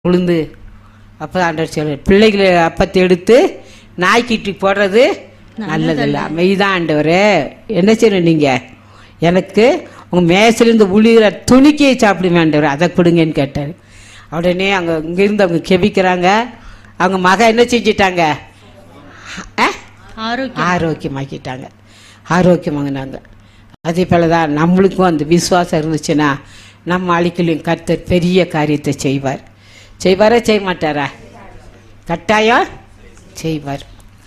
உளுந்து அப்போ ஆண்டவர் சொல்றார் பிள்ளைகளை அப்பத்தை எடுத்து நாய்க்கிட்டு போடுறது நல்லதில்ல மெய்தான் ஆண்டவரே என்ன செய்யணும் நீங்க எனக்கு உங்க மேசிலிருந்து உளிகிற துணிக்கையை சாப்பிடுங்க ஆண்டவர் அதை கொடுங்கன்னு கேட்டார் உடனே அங்கே இங்கிருந்து அவங்க கெபிக்கிறாங்க அவங்க மக என்ன செஞ்சிட்டாங்க ஆ ஆரோக்கியம் ஆரோக்கியமாக்கிட்டாங்க ஆரோக்கியமாங்கினாங்க அதே போல தான் நம்மளுக்கும் அந்த விசுவாசம் இருந்துச்சுன்னா நம்ம அழிக்கலையும் கர்த்தர் பெரிய காரியத்தை செய்வார் செய்வாரா செய்ய மாட்டாரா கட்டாயம் செய்வார்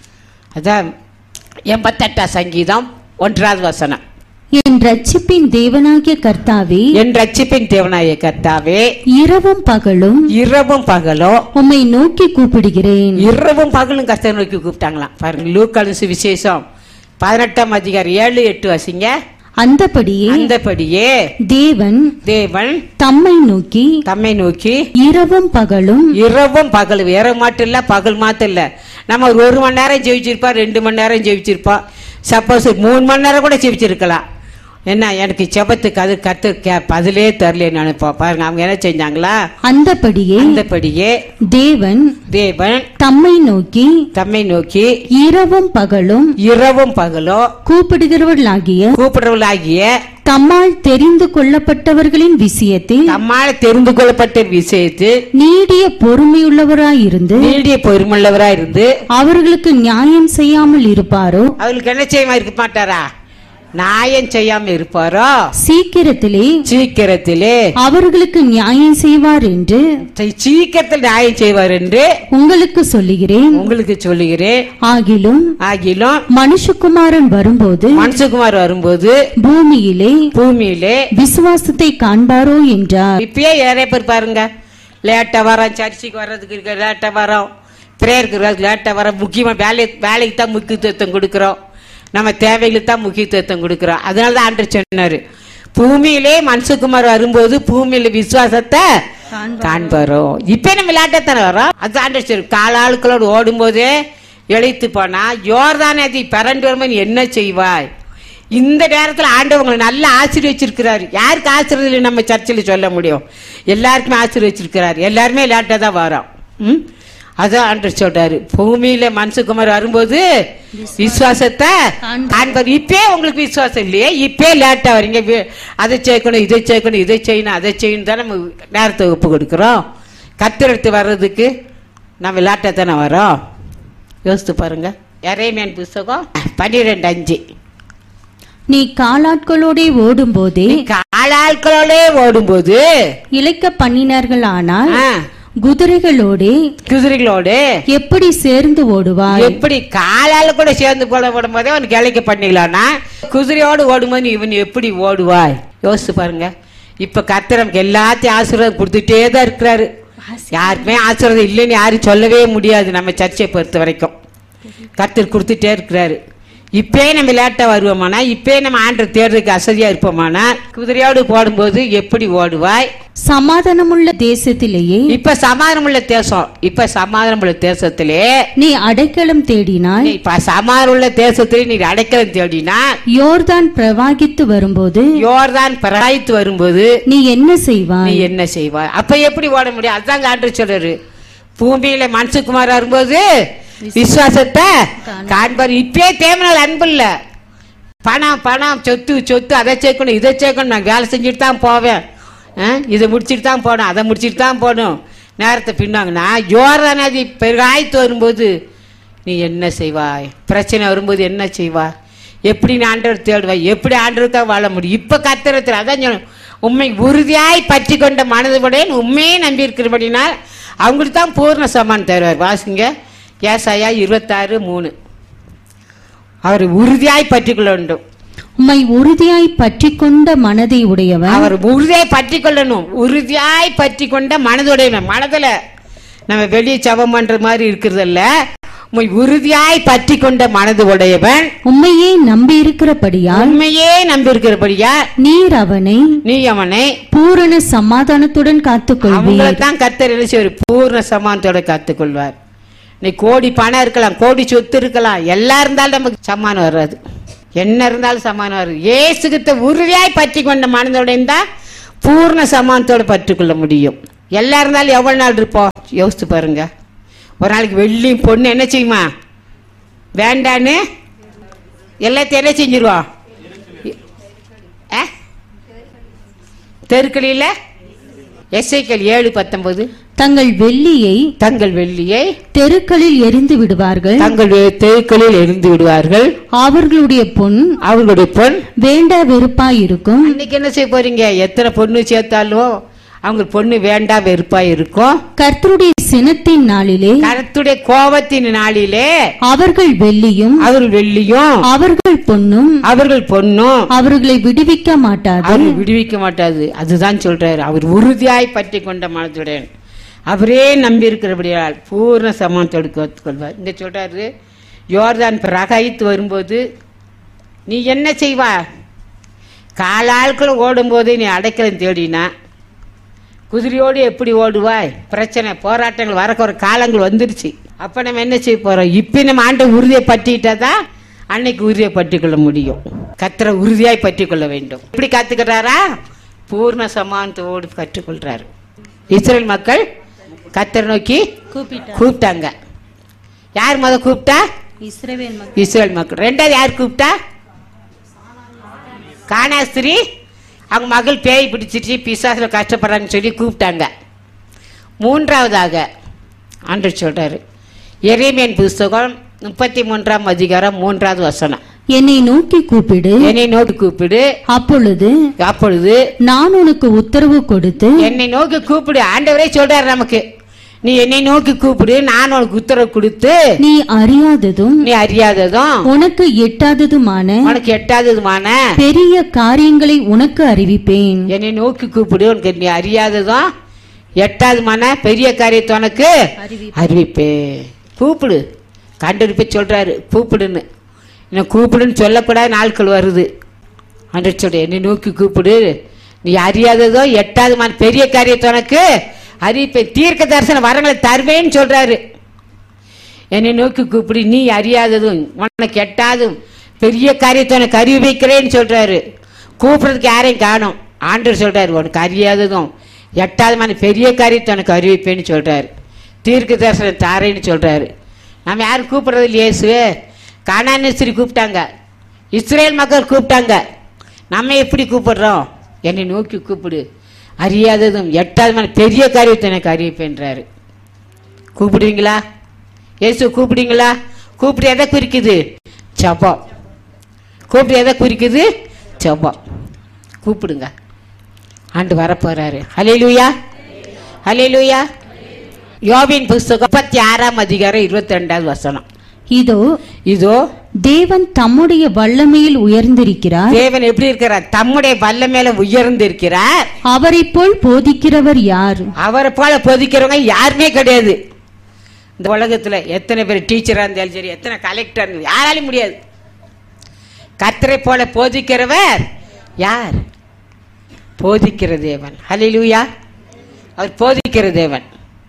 அதான் எண்பத்தெட்டாம் சங்கீதம் ஒன்றாவது வசனம் என் ரட்சிப்பின் தேவனாகிய கர்த்தாவே என் ரட்சிப்பின் தேவனாய கர்த்தாவே இரவும் பகலும் இரவும் பகலும் உம்மை நோக்கி கூப்பிடுகிறேன் இரவும் பகலும் கர்த்தர் நோக்கி கூப்பிட்டாங்களாம் பாருங்க லூக்காலு விசேஷம் பதினெட்டாம் அதிகாரம் ஏழு எட்டு வசிங்க அந்தபடியே அந்தபடியே தேவன் தேவன் தம்மை நோக்கி தம்மை நோக்கி இரவும் பகலும் இரவும் பகல் இரவு மாட்டம் இல்ல பகல் மாட்டம் இல்ல நம்ம ஒரு ஒரு மணி நேரம் ஜெயிச்சிருப்போம் ரெண்டு மணி நேரம் ஜெயிச்சிருப்போம் சப்போஸ் மூணு மணி நேரம் கூட ஜெயிச்சிருக்கலாம் என்ன எனக்கு செபத்துக்கு அது கத்து கே பதிலே தரலன்னு நினைப்போம் பாருங்க அவங்க என்ன செஞ்சாங்களா அந்தபடியே அந்தபடியே தேவன் தேவன் தம்மை நோக்கி தம்மை நோக்கி இரவும் பகலும் இரவும் பகலும் கூப்பிடுகிறவர்களாகிய கூப்பிடுறவளாகிய தம்மால் தெரிந்து கொள்ளப்பட்டவர்களின் விஷயத்தில் தம்மால் தெரிந்து கொள்ளப்பட்ட விஷயத்து நீடிய பொறுமையுள்ளவராயிருந்து நீடிய பொறுமுள்ளவரா இருந்து அவர்களுக்கு நியாயம் செய்யாமல் இருப்பாரோ அவளுக்கு என்ன செய்யாம இருக்க மாட்டாரா நியாயம் செய்யாம இருப்பாரோ சீக்கிரத்திலே சீக்கிரத்திலே அவர்களுக்கு நியாயம் செய்வார் என்று சீ- சீக்கிரத்தில் நியாயம் செய்வார் என்று உங்களுக்கு சொல்லுகிறேன் உங்களுக்கு சொல்லுகிறேன் ஆகிலும் ஆகிலும் மனுஷகுமாரன் வரும்போது மனுஷகுமார் வரும்போது பூமியிலே பூமியிலே விசுவாசத்தை காண்பாரோ என்றார் இப்பயே நிறைய பேர் பாருங்க லேட்டா வரோம் சர்ச்சுக்கு வர்றதுக்கு இருக்க லேட்டா வரோம் பிரேயருக்கு லேட்டா வரோம் முக்கியமா வேலை வேலைக்கு தான் முக்கியத்துவம் கொடுக்குறோம் நம்ம தேவைகளுக்கு தான் முக்கியத்துவம் கொடுக்குறோம் அதனால தான் ஆண்டு சொன்னாரு பூமியிலே மனுஷகுமார் வரும்போது பூமியில விசுவாசத்தை காண்பாரோ இப்ப நம்ம லேட்டாத்தானே வரோம் அது ஆண்டு சொல்லு கால ஆட்களோடு ஓடும்போதே இழைத்து போனா யோர்தான் நதி பரண்டு வரும்போது என்ன செய்வாய் இந்த நேரத்தில் ஆண்டவங்களை நல்லா ஆசீர்வச்சிருக்கிறாரு யாருக்கு ஆசீர்வதில் நம்ம சர்ச்சில் சொல்ல முடியும் எல்லாருக்குமே ஆசீர்வச்சிருக்கிறாரு எல்லாருமே லேட்டாக தான் வரோம் ம் அதான் ஆண்டவர் சொல்றாரு பூமியில மனசுக்குமார் வரும்போது விசுவாசத்தை காண்பார் இப்பே உங்களுக்கு விசுவாசம் இல்லையே இப்பே லேட்டா வரீங்க வி- அதை சேர்க்கணும் இதை சேர்க்கணும் இதை செய்யணும் அதை செய்யணும் தான் நம்ம நேரத்தை ஒப்பு கொடுக்குறோம் கத்திரத்து வர்றதுக்கு நம்ம லேட்டாக தானே வரோம் யோசித்து பாருங்க இறைமையான் புஸ்தகம் பன்னிரெண்டு அஞ்சு நீ காலாட்களோடே ஓடும்போதே காலாட்களோட ஓடும்போது இழைக்க பண்ணினார்களானால் ஆ, குதிரைகளோடே குதிரைகளோடு எப்படி சேர்ந்து ஓடுவாய் எப்படி காலால கூட சேர்ந்து போட ஓடும் போதே அவனுக்கு இலைக்க பண்ணிக்கலாம்னா குதிரையோடு ஓடும்போது நீ இவன் எப்படி ஓடுவாய் யோசிச்சு பாருங்க இப்ப கர்த்தர் நமக்கு எல்லாத்தையும் ஆசீர்வாதம் கொடுத்துட்டே தான் இருக்கிறாரு யாருக்குமே ஆசீர்வாதம் இல்லைன்னு யாரும் சொல்லவே முடியாது நம்ம சர்ச்சை பொறுத்த வரைக்கும் கர்த்தர் கொடுத்துட்டே இருக்கிறாரு இப்பே நம்ம லேட்டா வருவோமானா இப்பே நம்ம ஆண்டை தேடுறதுக்கு அசதியா இருப்போமானா குதிரையோடு போடும்போது எப்படி ஓடுவாய் சமாதானமுள்ள தேசத்திலேயே இப்ப சமாதானமுள்ள தேசம் இப்ப சமாதானமுள்ள தேசத்திலே நீ அடைக்கலம் தேடினாய் நீ இப்ப சமாதானமுள்ள தேசத்திலே நீ அடைக்கலம் தேடினா யோர்தான் பிரவாகித்து வரும்போது யோர்தான் பராய்த்து வரும்போது நீ என்ன நீ செய்வாய் என்ன செய்வாய் அப்ப எப்படி ஓட முடியும் அதான் ஆண்டு சொல்றாரு பூமியில மனசுக்குமார் வரும்போது விசுவாசத்தை காண்பார் இப்பே தேவனால் அன்பு இல்ல பணம் பணம் சொத்து சொத்து அதை சேர்க்கணும் இதை சேர்க்கணும் நான் வேலை செஞ்சுட்டு தான் போவேன் ஆ, இதை முடிச்சிட்டு தான் போகணும் அதை முடிச்சிட்டு தான் போகணும் நேரத்தை பின்னாங்கன்னா யோரா நதி பெருகாய்த்து வரும்போது நீ என்ன செய்வாய் பிரச்சனை வரும்போது என்ன செய்வாய் எப்படி நீ ஆண்டவர் தேடுவாய் எப்படி ஆண்டவருக்காக வாழ முடியும் இப்ப கத்திரத்தில் அதான் சொன்னேன். உண்மை உறுதியாய் பற்றி கொண்ட மனதுபடியே உண்மையே நம்பி இருக்கிறபடினால் அவங்களுக்கு தான் பூர்ண சமான் தருவார் வாசிங்க ஏசாயா இருபத்தாறு மூணு அவர் உறுதியாய் பற்றி கொள்ள வேண்டும் உம்மை உறுதியாய் பற்றி கொண்ட மனதை உடையவன் அவர் உறுதியாய் பற்றி கொள்ளணும் உறுதியாய் பற்றி கொண்ட மனதுடைய மனதுல நம்ம வெளியே ஜெபம் பண்ற மாதிரி இருக்கிறதல்ல உம்மை உறுதியாய் பற்றி கொண்ட மனது உடையவன் உம்மையே நம்பி இருக்கிறபடியால் உண்மையே நம்பியிருக்கிறபடியா நீர் அவனை நீ அவனை பூரண சமாதானத்துடன் காத்துக்கொள்வீர் அவங்களை தான் கத்தர் என்ன செய்வார் பூர்ண சமானத்தோட காத்துக்கொள்வார் நீ கோடி பணம் இருக்கலாம் கோடி சொத்து இருக்கலாம் எல்லாம் இருந்தாலும் நமக்கு சமானம் வராது என்ன இருந்தாலும் சமானம் வராது ஏசுகிட்ட உறுதியாய் பற்றி கொண்ட மனதோட இருந்தா பூர்ண சமானத்தோட பற்றிக்கொள்ள முடியும் எல்லாம் இருந்தாலும் எவ்வளவு நாள் இருப்போம் யோசித்து பாருங்க ஒரு நாளைக்கு வெள்ளியும் பொண்ணு என்ன செய்யுமா வேண்டான்னு எல்லாத்தையும் என்ன செஞ்சிருவோம் ஆ? தெருக்களில் எஸ்ஐக்கள் ஏழு பத்தொன்பது தங்கள் வெள்ளியை தங்கள் வெள்ளியை தெருக்களில் எரிந்து விடுவார்கள் தங்கள் வே- தெருக்களில் எரிந்து விடுவார்கள் அவர்களுடைய பொன் அவர்களுடைய பொன் வேண்டா வெறுப்பாயிருக்கும் இன்னைக்கு என்ன செய்ய போறீங்க எத்தனை பொண்ணு சேர்த்தாலும் அவங்க பொண்ணு வேண்டா வெறுப்பா இருக்கும் கர்த்தருடைய சினத்தின் நாளிலே கருத்துடைய கோபத்தின் நாளிலே அவர்கள் வெள்ளியும் அவர்கள் வெள்ளியும் அவர்கள் பொன்னும் அவர்கள் பொண்ணும் அவர்களை விடுவிக்க மாட்டாது அவர் விடுவிக்க மாட்டாது அதுதான் சொல்றாரு அவர் உறுதியாய் பற்றி கொண்ட மனதுடன் அவரே நம்பி இருக்கிறபடியால் பூர்ண சமானத்தோடு கொள்வார் இங்க சொல்றாரு யோர்தான் பிரகாயித்து வரும்போது நீ என்ன செய்வா காலாட்கள் ஓடும்போது நீ அடைக்கலம் தேடினா குதிரையோடு எப்படி ஓடுவாய் பிரச்சனை போராட்டங்கள் வரக்கு ஒரு காலங்கள் வந்துருச்சு அப்ப நம்ம என்ன செய்ய போறோம் இப்ப நம்ம ஆண்ட உறுதியை பற்றிட்டா தான் அன்னைக்கு உறுதியை பற்றி கொள்ள முடியும் கத்திர உறுதியாய் பற்றி கொள்ள வேண்டும் எப்படி காத்துக்கிறாரா பூர்ண சமானத்தோடு கற்றுக்கொள்றாரு இஸ்ரேல் மக்கள் கத்தரை நோக்கி கூப்பிட்டாங்க யார் முத கூப்பிட்டா இஸ்ரவேல் இஸ்ரேல் மக்கள் ரெண்டாவது யார் கூப்பிட்டா காணாஸ்திரி அவங்க மகள் பேய் பிடிச்சிருச்சு பிசாசுல கஷ்டப்படுறாங்கன்னு சொல்லி கூப்பிட்டாங்க மூன்றாவதாக ஆண்டு சொல்றாரு எரேமியன் புஸ்தகம் முப்பத்தி மூன்றாம் அதிகாரம் மூன்றாவது வசனம் என்னை நோக்கி கூப்பிடு என்னை நோக்கி கூப்பிடு அப்பொழுது அப்பொழுது நான் உனக்கு உத்தரவு கொடுத்து என்னை நோக்கி கூப்பிடு ஆண்டவரே சொல்றாரு நமக்கு நீ என்னை நோக்கி கூப்பிடு நான் உனக்கு உத்தரவு கொடுத்து நீ அறியாததும் நீ அறியாததும் உனக்கு எட்டாததுமான உனக்கு எட்டாததுமான பெரிய காரியங்களை உனக்கு அறிவிப்பேன் என்னை நோக்கி கூப்பிடு உனக்கு நீ அறியாததும் எட்டாவதுமான பெரிய காரியத்தை உனக்கு அறிவிப்பே கூப்பிடு கண்டுபிடிப்ப சொல்றாரு கூப்பிடுன்னு இன்னும் கூப்பிடுன்னு சொல்லக்கூடாது நாட்கள் வருது அன்று சொல்ற என்னை நோக்கி கூப்பிடு நீ அறியாததோ எட்டாவதுமான பெரிய காரியத்தை உனக்கு அறிவிப்பேன் தீர்க்க தரிசன வரங்களை தருவேன்னு சொல்றாரு என்னை நோக்கி கூப்பிடு நீ அறியாததும் உனக்கு எட்டாதும் பெரிய காரியத்தை உனக்கு அறிவிக்கிறேன்னு சொல்றாரு கூப்பிடுறதுக்கு யாரையும் காணும் ஆண்டவர் சொல்றாரு உனக்கு அறியாததும் எட்டாவதுமான பெரிய காரியத்தை உனக்கு அறிவிப்பேன்னு சொல்றாரு தீர்க்க தரிசனம் தாரேன்னு சொல்றாரு நம்ம யாரும் கூப்பிடுறது இல்லையே இயேசுவே கானானேஸ்வரி கூப்பிட்டாங்க இஸ்ரேல் மக்கள் கூப்பிட்டாங்க நம்ம எப்படி கூப்பிடுறோம் என்னை நோக்கி கூப்பிடு அறியாததும் எட்டாவதுமான பெரிய காரியத்தை எனக்கு அறிவிப்பேன்றாரு கூப்பிடுவீங்களா இயேசு கூப்பிடுவீங்களா கூப்பிட்டு எதை குறிக்குது ஜபம் கூப்பிட்டு எதை குறிக்குது ஜபம் கூப்பிடுங்க ஆண்டு வரப்போறாரு ஹalleluya ஹalleluya யோபின் புஸ்தகம் முப்பத்தி ஆறாம் அதிகாரம் இருபத்தி ரெண்டாவது வசனம் இதோ இதோ தேவன் தம்முடைய வல்லமையில் உயர்ந்திருக்கிறார் தேவன் எப்படி இருக்கிறார் தம்முடைய வல்ல மேல உயர்ந்து இருக்கிறார் அவரைப் போல் போதிக்கிறவர் யார் அவரை போல போதிக்கிறவங்க யாருமே கிடையாது இந்த உலகத்துல எத்தனை பேர் டீச்சரா இருந்தாலும் சரி எத்தனை கலெக்டர் இருந்தாலும் யாராலையும் முடியாது கர்த்தரை போல போதிக்கிறவர் யார் போதிக்கிற தேவன் ஹalleluya அவர் போதிக்கிற தேவன்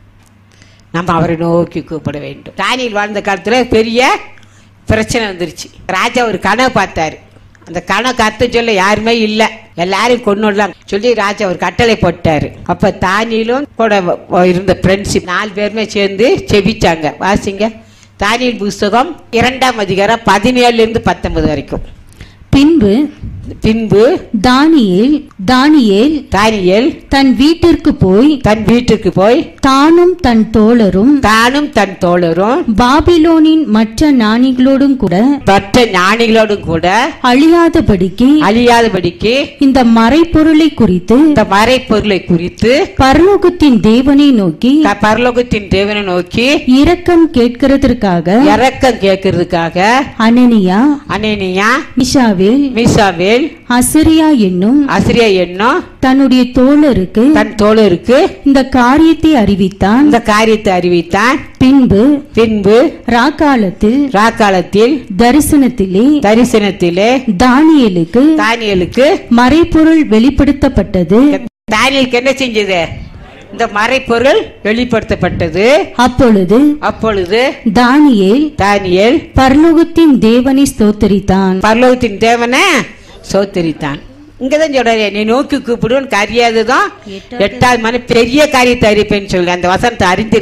நம்ம அவரை நோக்கி கூப்பிட வேண்டும் தானியில் வாழ்ந்த காலத்துல பெரிய பிரச்சனை வந்துருச்சு ராஜா ஒரு கனவு பார்த்தாரு அந்த கனவு கத்த சொல்ல யாருமே இல்ல எல்லாரையும் கொண்டு சொல்லி ராஜா ஒரு கட்டளை போட்டாரு அப்ப தானியிலும் கூட வ- வ- இருந்த ஃப்ரெண்ட்ஷிப் நாலு பேருமே சேர்ந்து செபிச்சாங்க வாசிங்க தானியல் புஸ்தகம் இரண்டாம் அதிகாரம் பதினேழுல இருந்து பத்தொன்பது வரைக்கும் பின்பு பின்பு தானியேல் தானியேல் தானியேல் தன் வீட்டிற்கு போய் தன் வீட்டுக்கு போய் தானும் தன் தோழரும் தானும் தன் தோழரும் பாபிலோனின் மற்ற ஞானிகளோடும் கூட மற்ற ஞானிகளோடும் கூட அழியாதபடிக்கு அழியாதபடிக்கு இந்த மறைப்பொருளை குறித்து இந்த மறைப்பொருளை குறித்து பரலோகத்தின் தேவனை நோக்கி க- பரலோகத்தின் தேவனை நோக்கி இரக்கம் கேட்கிறதற்காக இறக்கம் கேட்கறதுக்காக அனனியா அனேனியா மிஷாவேல் மீசாவேல் அசரியா என்னும் அசிரியா என்னும் தன்னுடைய தோழருக்கு தன் தோழருக்கு இந்த காரியத்தை அறிவித்தான் இந்த காரியத்தை அறிவித்தான் பின்பு பின்பு ராக்காலத்தில் ராக்காலத்தில் தரிசனத்திலே தரிசனத்திலே தானியேலுக்கு தானியலுக்கு மறைப்பொருள் வெளிப்படுத்தப்பட்டது தானியலுக்கு என்ன செஞ்சது இந்த மறைப்பொருள் வெளிப்படுத்தப்பட்டது அப்பொழுது அப்பொழுது தானியேல் தானியேல் பரலோகத்தின் தேவனை ஸ்தோத்தரித்தான் பரலோகத்தின் தேவனை சோத்தரித்தான் இங்கதான் சொல்றாரு நீ நோக்கி கூப்பிடுவன் அறியாததான் எட்டாவது எட்டாவது மணி பெரிய காரியத்தை அறிப்பேன்னு சொல்லி அந்த வசனத்தை அறிந்து